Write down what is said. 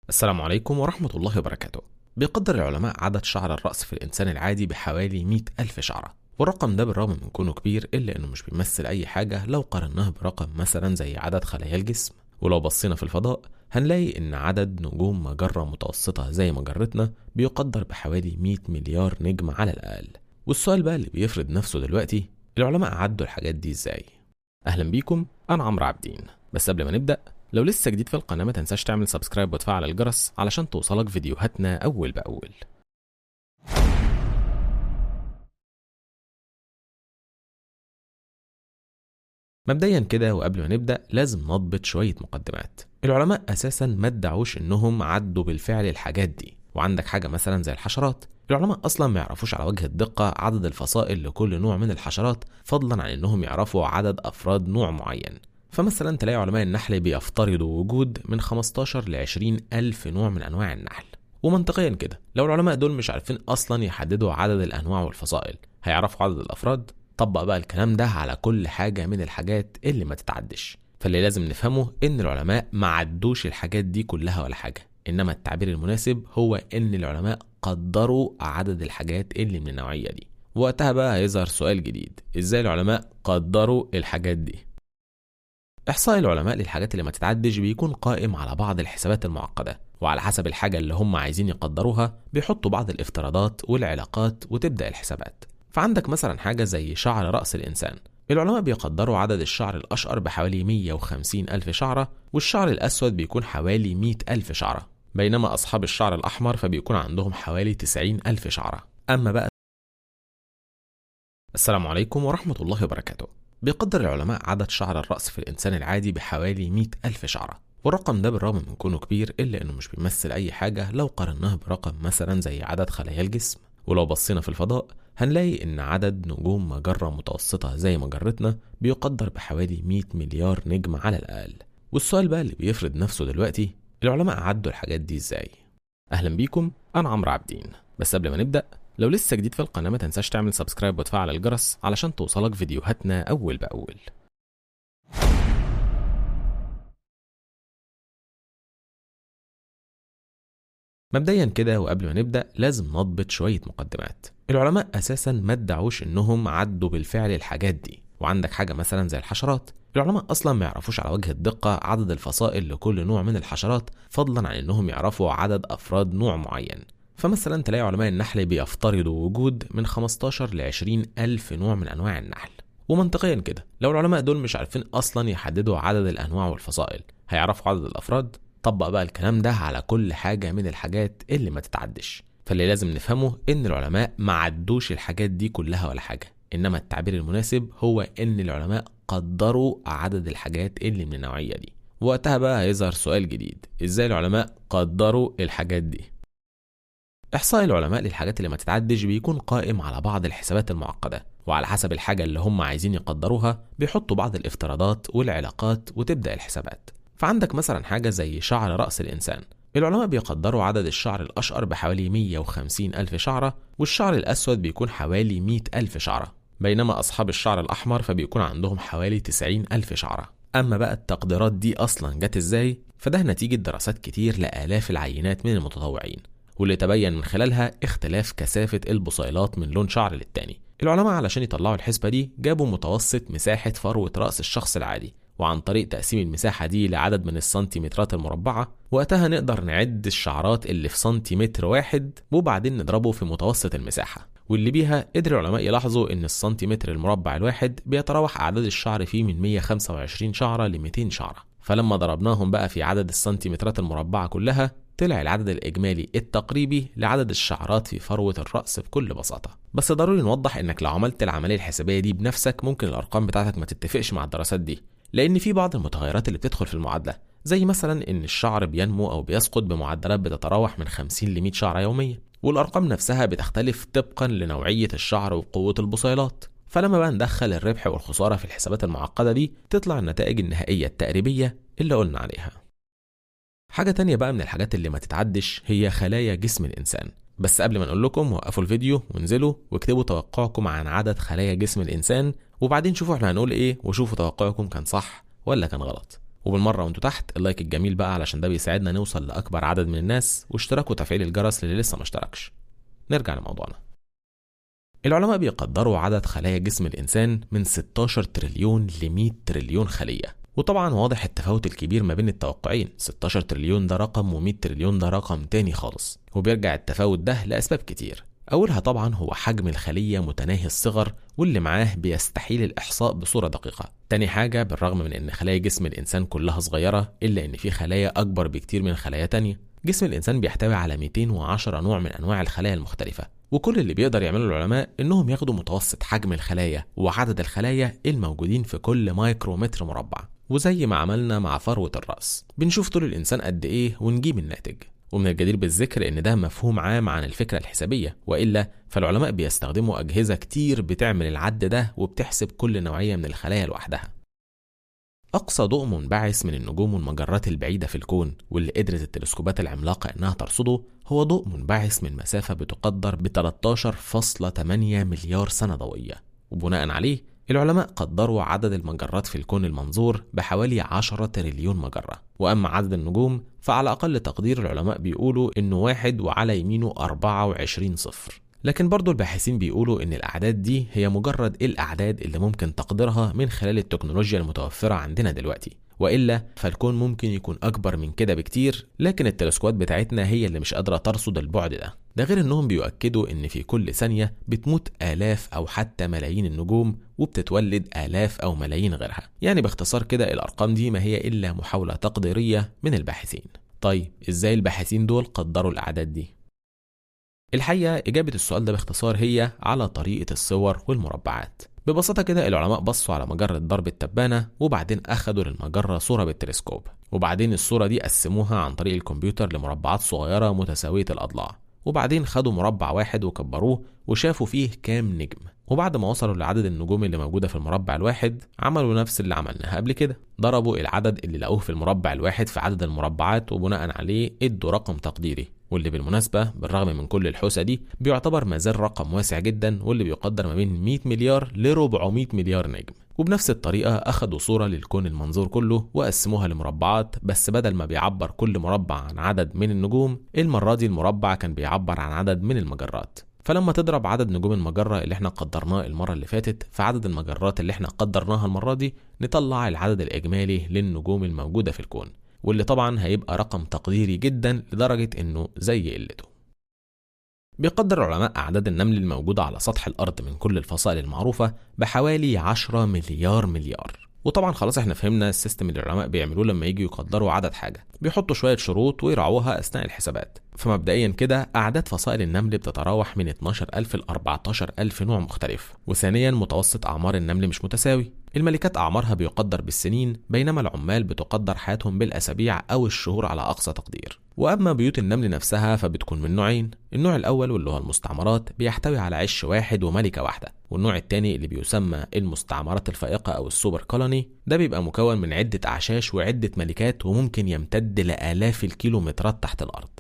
السلام عليكم ورحمة الله وبركاته بيقدر العلماء عدد شعر الرأس في الإنسان العادي بحوالي 100 ألف شعرة والرقم ده بالرغم من كونه كبير إلا إنه مش بيمثل أي حاجة لو قارناه برقم مثلا زي عدد خلايا الجسم ولو بصينا في الفضاء هنلاقي إن عدد نجوم مجرة متوسطة زي مجرتنا بيقدر بحوالي 100 مليار نجم على الأقل والسؤال بقى اللي بيفرض نفسه دلوقتي العلماء عدوا الحاجات دي إزاي أهلا بيكم أنا عمرو عابدين بس قبل ما نبدأ لو لسه جديد في القناة ما تنساش تعمل سبسكرايب وتفعل الجرس علشان توصلك فيديوهاتنا أول بأول مبدئيا كده وقبل ما نبدأ لازم نضبط شوية مقدمات العلماء أساسا ما ادعوش إنهم عدوا بالفعل الحاجات دي وعندك حاجة مثلا زي الحشرات العلماء أصلا ما يعرفوش على وجه الدقة عدد الفصائل لكل نوع من الحشرات فضلا عن إنهم يعرفوا عدد أفراد نوع معين فمثلا تلاقي علماء النحل بيفترضوا وجود من 15 ل 20 ألف نوع من أنواع النحل ومنطقيا كده لو العلماء دول مش عارفين أصلا يحددوا عدد الأنواع والفصائل هيعرفوا عدد الأفراد طبق بقى الكلام ده على كل حاجة من الحاجات اللي ما تتعدش فاللي لازم نفهمه إن العلماء ما عدوش الحاجات دي كلها ولا حاجة إنما التعبير المناسب هو إن العلماء قدروا عدد الحاجات اللي من النوعية دي وقتها بقى هيظهر سؤال جديد إزاي العلماء قدروا الحاجات دي إحصاء العلماء للحاجات اللي ما تتعدش بيكون قائم على بعض الحسابات المعقدة وعلى حسب الحاجة اللي هم عايزين يقدروها بيحطوا بعض الافتراضات والعلاقات وتبدأ الحسابات فعندك مثلا حاجة زي شعر رأس الإنسان العلماء بيقدروا عدد الشعر الأشقر بحوالي 150 ألف شعرة والشعر الأسود بيكون حوالي 100 ألف شعرة بينما أصحاب الشعر الأحمر فبيكون عندهم حوالي 90 ألف شعرة أما بقى السلام عليكم ورحمة الله وبركاته بيقدر العلماء عدد شعر الرأس في الإنسان العادي بحوالي 100 ألف شعرة والرقم ده بالرغم من كونه كبير إلا إنه مش بيمثل أي حاجة لو قارناه برقم مثلا زي عدد خلايا الجسم ولو بصينا في الفضاء هنلاقي إن عدد نجوم مجرة متوسطة زي مجرتنا بيقدر بحوالي 100 مليار نجم على الأقل والسؤال بقى اللي بيفرض نفسه دلوقتي العلماء عدوا الحاجات دي إزاي أهلا بيكم أنا عمرو عابدين بس قبل ما نبدأ لو لسه جديد في القناة ما تنساش تعمل سبسكرايب وتفعل الجرس علشان توصلك فيديوهاتنا أول بأول مبدئيا كده وقبل ما نبدأ لازم نضبط شوية مقدمات العلماء أساسا ما ادعوش إنهم عدوا بالفعل الحاجات دي وعندك حاجة مثلا زي الحشرات العلماء أصلا ما يعرفوش على وجه الدقة عدد الفصائل لكل نوع من الحشرات فضلا عن إنهم يعرفوا عدد أفراد نوع معين فمثلا تلاقي علماء النحل بيفترضوا وجود من 15 ل 20 ألف نوع من أنواع النحل ومنطقيا كده لو العلماء دول مش عارفين أصلا يحددوا عدد الأنواع والفصائل هيعرفوا عدد الأفراد طبق بقى الكلام ده على كل حاجة من الحاجات اللي ما تتعدش فاللي لازم نفهمه إن العلماء ما عدوش الحاجات دي كلها ولا حاجة إنما التعبير المناسب هو إن العلماء قدروا عدد الحاجات اللي من النوعية دي وقتها بقى هيظهر سؤال جديد إزاي العلماء قدروا الحاجات دي إحصاء العلماء للحاجات اللي ما تتعدش بيكون قائم على بعض الحسابات المعقدة وعلى حسب الحاجة اللي هم عايزين يقدروها بيحطوا بعض الافتراضات والعلاقات وتبدأ الحسابات فعندك مثلا حاجة زي شعر رأس الإنسان العلماء بيقدروا عدد الشعر الأشقر بحوالي 150 ألف شعرة والشعر الأسود بيكون حوالي 100 ألف شعرة بينما أصحاب الشعر الأحمر فبيكون عندهم حوالي 90 ألف شعرة أما بقى التقديرات دي أصلا جت إزاي؟ فده نتيجة دراسات كتير لآلاف العينات من المتطوعين واللي تبين من خلالها اختلاف كثافة البصيلات من لون شعر للتاني العلماء علشان يطلعوا الحسبة دي جابوا متوسط مساحة فروة رأس الشخص العادي وعن طريق تقسيم المساحة دي لعدد من السنتيمترات المربعة وقتها نقدر نعد الشعرات اللي في سنتيمتر واحد وبعدين نضربه في متوسط المساحة واللي بيها قدر العلماء يلاحظوا ان السنتيمتر المربع الواحد بيتراوح اعداد الشعر فيه من 125 شعرة ل 200 شعرة فلما ضربناهم بقى في عدد السنتيمترات المربعة كلها طلع العدد الإجمالي التقريبي لعدد الشعرات في فروة الرأس بكل بساطة بس ضروري نوضح إنك لو عملت العملية الحسابية دي بنفسك ممكن الأرقام بتاعتك ما تتفقش مع الدراسات دي لأن في بعض المتغيرات اللي بتدخل في المعادلة زي مثلا إن الشعر بينمو أو بيسقط بمعدلات بتتراوح من 50 ل 100 شعرة يوميا والأرقام نفسها بتختلف طبقا لنوعية الشعر وقوة البصيلات فلما بقى ندخل الربح والخسارة في الحسابات المعقدة دي تطلع النتائج النهائية التقريبية اللي قلنا عليها حاجة تانية بقى من الحاجات اللي ما تتعدش هي خلايا جسم الإنسان بس قبل ما نقول لكم وقفوا الفيديو وانزلوا واكتبوا توقعكم عن عدد خلايا جسم الإنسان وبعدين شوفوا احنا هنقول ايه وشوفوا توقعكم كان صح ولا كان غلط وبالمره وانتوا تحت اللايك الجميل بقى علشان ده بيساعدنا نوصل لاكبر عدد من الناس واشتراك وتفعيل الجرس للي لسه ما اشتركش نرجع لموضوعنا العلماء بيقدروا عدد خلايا جسم الإنسان من 16 تريليون ل 100 تريليون خلية وطبعا واضح التفاوت الكبير ما بين التوقعين 16 تريليون ده رقم و100 تريليون ده رقم تاني خالص وبيرجع التفاوت ده لأسباب كتير أولها طبعا هو حجم الخلية متناهي الصغر واللي معاه بيستحيل الإحصاء بصورة دقيقة تاني حاجة بالرغم من إن خلايا جسم الإنسان كلها صغيرة إلا إن في خلايا أكبر بكتير من خلايا تانية جسم الإنسان بيحتوي على 210 نوع من أنواع الخلايا المختلفة وكل اللي بيقدر يعمله العلماء إنهم ياخدوا متوسط حجم الخلايا وعدد الخلايا الموجودين في كل مايكرومتر مربع وزي ما عملنا مع فروة الرأس بنشوف طول الإنسان قد إيه ونجيب الناتج ومن الجدير بالذكر إن ده مفهوم عام عن الفكرة الحسابية وإلا فالعلماء بيستخدموا أجهزة كتير بتعمل العد ده وبتحسب كل نوعية من الخلايا لوحدها أقصى ضوء منبعث من النجوم والمجرات البعيدة في الكون واللي قدرت التلسكوبات العملاقة إنها ترصده هو ضوء منبعث من مسافة بتقدر ب 13.8 مليار سنة ضوئية وبناء عليه العلماء قدروا عدد المجرات في الكون المنظور بحوالي 10 تريليون مجرة وأما عدد النجوم فعلى أقل تقدير العلماء بيقولوا إنه واحد وعلى يمينه 24 صفر لكن برضو الباحثين بيقولوا إن الأعداد دي هي مجرد الأعداد اللي ممكن تقديرها من خلال التكنولوجيا المتوفرة عندنا دلوقتي وإلا فالكون ممكن يكون أكبر من كده بكتير لكن التلسكوبات بتاعتنا هي اللي مش قادرة ترصد البعد ده ده غير إنهم بيؤكدوا إن في كل ثانية بتموت آلاف أو حتى ملايين النجوم وبتتولد آلاف أو ملايين غيرها يعني باختصار كده الأرقام دي ما هي إلا محاولة تقديرية من الباحثين طيب إزاي الباحثين دول قدروا الأعداد دي؟ الحقيقة إجابة السؤال ده باختصار هي على طريقة الصور والمربعات ببساطة كده العلماء بصوا على مجرة ضرب التبانة وبعدين أخدوا للمجرة صورة بالتلسكوب وبعدين الصورة دي قسموها عن طريق الكمبيوتر لمربعات صغيرة متساوية الأضلاع وبعدين خدوا مربع واحد وكبروه وشافوا فيه كام نجم وبعد ما وصلوا لعدد النجوم اللي موجودة في المربع الواحد عملوا نفس اللي عملناها قبل كده ضربوا العدد اللي لقوه في المربع الواحد في عدد المربعات وبناء عليه ادوا رقم تقديري واللي بالمناسبة بالرغم من كل الحوسة دي بيعتبر مازال رقم واسع جدا واللي بيقدر ما بين 100 مليار ل 400 مليار نجم وبنفس الطريقة أخدوا صورة للكون المنظور كله وقسموها لمربعات بس بدل ما بيعبر كل مربع عن عدد من النجوم المرة دي المربع كان بيعبر عن عدد من المجرات فلما تضرب عدد نجوم المجرة اللي احنا قدرناه المرة اللي فاتت في عدد المجرات اللي احنا قدرناها المرة دي نطلع العدد الإجمالي للنجوم الموجودة في الكون واللي طبعا هيبقى رقم تقديري جدا لدرجة انه زي قلته بيقدر العلماء أعداد النمل الموجودة على سطح الأرض من كل الفصائل المعروفة بحوالي 10 مليار مليار وطبعا خلاص احنا فهمنا السيستم اللي العلماء بيعملوه لما يجوا يقدروا عدد حاجة بيحطوا شوية شروط ويراعوها أثناء الحسابات فمبدئيا كده أعداد فصائل النمل بتتراوح من 12000 ل 14000 نوع مختلف وثانيا متوسط أعمار النمل مش متساوي الملكات أعمارها بيقدر بالسنين بينما العمال بتقدر حياتهم بالأسابيع أو الشهور على أقصى تقدير وأما بيوت النمل نفسها فبتكون من نوعين النوع الأول واللي هو المستعمرات بيحتوي على عش واحد وملكة واحدة والنوع الثاني اللي بيسمى المستعمرات الفائقة أو السوبر كولوني ده بيبقى مكون من عدة أعشاش وعدة ملكات وممكن يمتد لآلاف الكيلومترات تحت الأرض